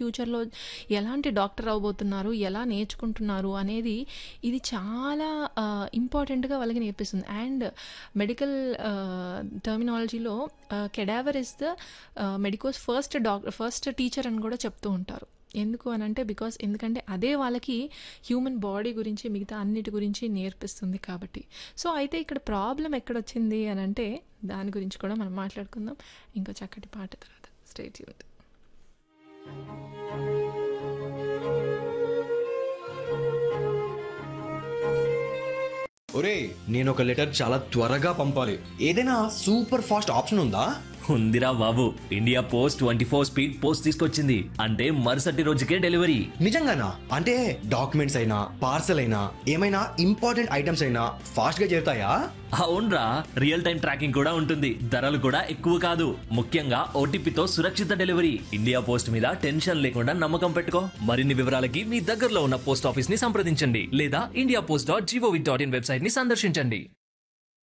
ఫ్యూచర్లో ఎలాంటి డాక్టర్ అవ్వబోతున్నారు ఎలా నేర్చుకుంటున్నారు అనేది ఇది చాలా ఇంపార్టెంట్గా వాళ్ళకి నేర్పిస్తుంది అండ్ మెడికల్ టర్మినాలజీలో cadaver is the medicos first doctor first teacher అని కూడా చెప్తూ ఉంటారు ఎందుకు అని అంటే బికాస్ ఎందుకంటే అదే వాళ్ళకి హ్యూమన్ బాడీ గురించి మిగతా అన్నిటి గురించి నేర్పిస్తుంది కాబట్టి సో అయితే ఇక్కడ ప్రాబ్లం ఎక్కడొచ్చింది అని అంటే దాని గురించి కూడా మనం మాట్లాడుకుందాం ఇంకో చక్కటి పాట తర్వాత స్టేట్ యూనిట్ ఒరే నేను ఒక లెటర్ చాలా త్వరగా పంపాలి ఏదైనా సూపర్ ఫాస్ట్ ఆప్షన్ ఉందా ఉందిరా బాబు India post twenty four speed post తీసుకొచ్చింది అంటే మరుసటి రోజుకే డెలివరీ నిజంగానా అంటే డాక్యుమెంట్స్ అయినా పార్సల్ అయినా ఏమైనా ఇంపార్టెంట్ ఐటమ్స్ అయినా ఫాస్ట్ గా చేరుతాయా అవునరా రియల్ టైం ట్రాకింగ్ కూడా ఉంటుంది ధరలు కూడా ఎక్కువ కాదు ముఖ్యంగా ఓటీపీతో సురక్షిత డెలివరీ ఇండియా పోస్ట్ మీద టెన్షన్ లేకుండా నమ్మకం పెట్టుకో మరిన్ని వివరాలకి మీ దగ్గరలో ఉన్న పోస్ట్ ఆఫీస్ ని సంప్రదించండి లేదా India post dot gov dot in website ని సందర్శించండి